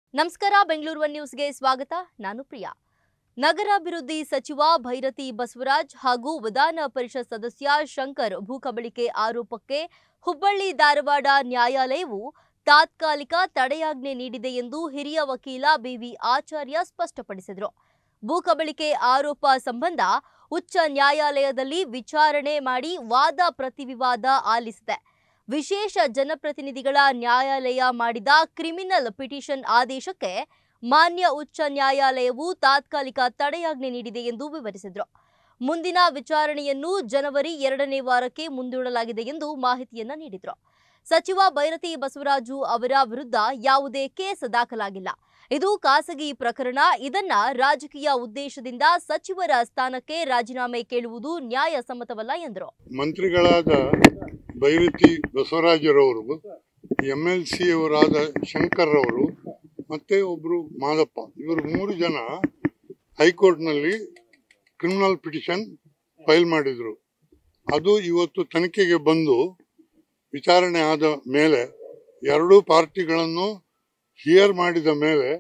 ನಮಸ್ಕಾರ ಬೆಂಗಳೂರು ಒನ್ ನ್ಯೂಸ್ಗೆ ಸ್ವಾಗತ ನಾನು ಪ್ರಿಯಾ ನಗರಾಭಿವೃದ್ಧಿ ಸಚಿವ ಭೈರತಿ ಬಸವರಾಜ್ ಹಾಗೂ ವಿಧಾನ ಪರಿಷತ್ ಸದಸ್ಯ ಶಂಕರ್ ಭೂಕಬಳಿಕೆ ಆರೋಪಕ್ಕೆ ಹುಬ್ಬಳ್ಳಿ ಧಾರವಾಡ ನ್ಯಾಯಾಲಯವು ತಾತ್ಕಾಲಿಕ ತಡೆಯಾಜ್ಞೆ ನೀಡಿದೆ ಎಂದು ಹಿರಿಯ ವಕೀಲ ಬಿವಿ ಆಚಾರ್ಯ ಸ್ಪಷ್ಟಪಡಿಸಿದರು ಭೂಕಬಳಿಕೆ ಆರೋಪ ಸಂಬಂಧ ಉಚ್ಚ ನ್ಯಾಯಾಲಯದಲ್ಲಿ ವಿಚಾರಣೆ ಮಾಡಿ ವಾದ ಪ್ರತಿವಿವಾದ ಆಲಿಸಿದೆ ವಿಶೇಷ ಜನಪ್ರತಿನಿಧಿಗಳ ನ್ಯಾಯಾಲಯ ಮಾಡಿದ ಕ್ರಿಮಿನಲ್ ಪಿಟಿಷನ್ ಆದೇಶಕ್ಕೆ ಮಾನ್ಯ ಉಚ್ಚ ನ್ಯಾಯಾಲಯವು ತಾತ್ಕಾಲಿಕ ತಡೆಯಾಜ್ಞೆ ನೀಡಿದೆ ಎಂದು ವಿವರಿಸಿದರು ಮುಂದಿನ ವಿಚಾರಣೆಯನ್ನು ಜನವರಿ ಎರಡನೇ ವಾರಕ್ಕೆ ಮುಂದೂಡಲಾಗಿದೆ ಎಂದು ಮಾಹಿತಿಯನ್ನ ನೀಡಿದರು ಸಚಿವ ಭೈರತಿ ಬಸವರಾಜು ಅವರ ವಿರುದ್ಧ ಯಾವುದೇ ಕೇಸ್ ದಾಖಲಾಗಿಲ್ಲ ಇದು ಖಾಸಗಿ ಪ್ರಕರಣ ಇದನ್ನ ರಾಜಕೀಯ ಉದ್ದೇಶದಿಂದ ಸಚಿವರ ಸ್ಥಾನಕ್ಕೆ ರಾಜೀನಾಮೆ ಕೇಳುವುದು ನ್ಯಾಯಸಮ್ಮತವಲ್ಲ ಎಂದರು ಮಂತ್ರಿಗಳಾದ ಭೈರತಿ ಬಸವರಾಜರವರು ಎಮ್ ಎಲ್ ಸಿ ಅವರಾದ ಶಂಕರ್ ಅವರು ಮತ್ತೆ ಒಬ್ರು ಮಾದಪ್ಪ ಇವರು ಮೂರು ಜನ ಹೈಕೋರ್ಟ್ನಲ್ಲಿ ಕ್ರಿಮಿನಲ್ ಪಿಟಿಷನ್ ಫೈಲ್ ಮಾಡಿದ್ರು ಅದು ಇವತ್ತು ತನಿಖೆಗೆ ಬಂದು ವಿಚಾರಣೆ ಆದ ಮೇಲೆ ಎರಡೂ ಪಾರ್ಟಿಗಳನ್ನು ಹಿಯರ್ ಮಾಡಿದ ಮೇಲೆ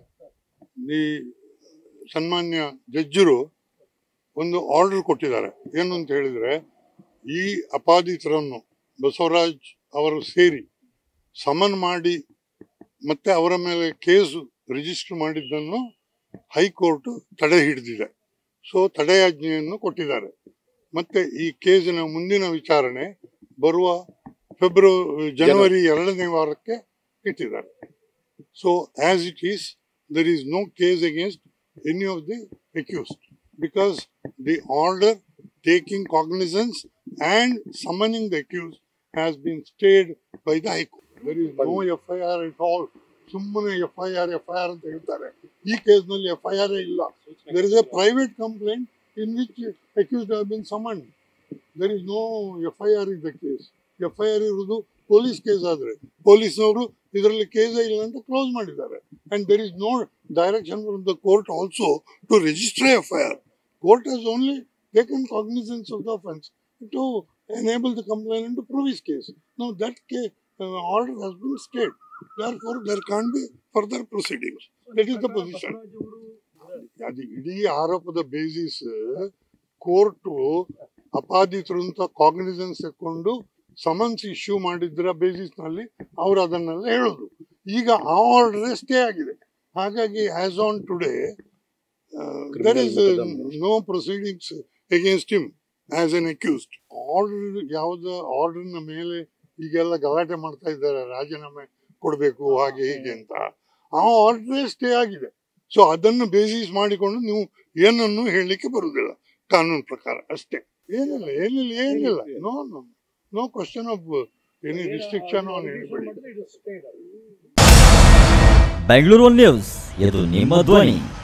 ಈ ಸನ್ಮಾನ್ಯ ಜಡ್ಜರು ಒಂದು ಆರ್ಡರ್ ಕೊಟ್ಟಿದ್ದಾರೆ ಏನು ಅಂತ ಹೇಳಿದ್ರೆ ಈ ಅಪಾದಿತರನ್ನು ಬಸವರಾಜ್ ಅವರು ಸೇರಿ ಸಮನ್ ಮಾಡಿ ಮತ್ತೆ ಅವರ ಮೇಲೆ ಕೇಸು ರಿಜಿಸ್ಟರ್ ಮಾಡಿದ್ದನ್ನು ಹೈಕೋರ್ಟ್ ತಡೆ ಹಿಡಿದಿದೆ ಸೊ ತಡೆಯಾಜ್ಞೆಯನ್ನು ಕೊಟ್ಟಿದ್ದಾರೆ ಮತ್ತೆ ಈ ಕೇಸಿನ ಮುಂದಿನ ವಿಚಾರಣೆ ಬರುವ ಫೆಬ್ರವರಿ ಜನವರಿ ಎರಡನೇ ವಾರಕ್ಕೆ ಇಟ್ಟಿದ್ದಾರೆ so as it is there is no case against any of the accused because the order taking cognizance and summoning the accused has been stayed by the High Court. There is no FIR at all. ಸುಮ್ಮನೆ F I R F I R ಅಂತ ಹೇಳ್ತಾರೆ ಈ ಕೇಸ್ನಲ್ಲಿ F I R ಇಲ್ಲ there is a private complaint in which accused have been summon there is no F I R is the case F I R ಇರುವುದು police case ಆದ್ರೆ ಪೊಲೀಸ್ನವರು ಇದರಲ್ಲಿ ಕೇಸೇ ಇಲ್ಲ ಅಂತ ಕ್ಲೋಸ್ ಮಾಡಿದ್ದಾರೆ and there is no direction from the court also to register F I R court has only taken cognizance of the offence to enable the complainant to prove his case. Now that case, uh, order has been stayed. Therefore, there can't be further proceedings. That is the position. ಅದು ಇಡೀ ಆರೋಪದ basis court ಅಪಾದಿತರು ಅಂತ cognisance ತಕೊಂಡು summons issue ಮಾಡಿದ್ರ basis ನಲ್ಲಿ ಅವ್ರು ಅದನ್ನೆಲ್ಲ ಹೇಳೋದು ಈಗ ಆ ಆರ್ಡರ್ ಸ್ಟೇ ಆಗಿದೆ ಹಾಗಾಗಿ as on today there is no proceedings against him as an accused order ಯಾವ್ದು ಆರ್ಡರ್ನ ಮೇಲೆ ಈಗೆಲ್ಲ ಗಲಾಟೆ ಮಾಡ್ತಾ ಇದ್ದಾರೆ ರಾಜೀನಾಮೆ ಕೊಡಬೇಕು ಹಾಗೆ ಹೀಗೆ ಅಂತ ಆ ಆರ್ಡರ್ ಸ್ಟೇ ಆಗಿದೆ ಸೊ ಅದನ್ನು ಬೇಸಿಸ್ ಮಾಡಿಕೊಂಡು ನೀವು ಏನನ್ನು ಹೇಳಲಿಕ್ಕೆ ಬರುವುದಿಲ್ಲ ಕಾನೂನು ಪ್ರಕಾರ ಅಷ್ಟೇ ಏನಿಲ್ಲ ಏನಿಲ್ಲ ಏನಿಲ್ಲ no no no question of any restriction on anybody Bengaluru news ಇದು ನಿಮ್ಮ ಧ್ವನಿ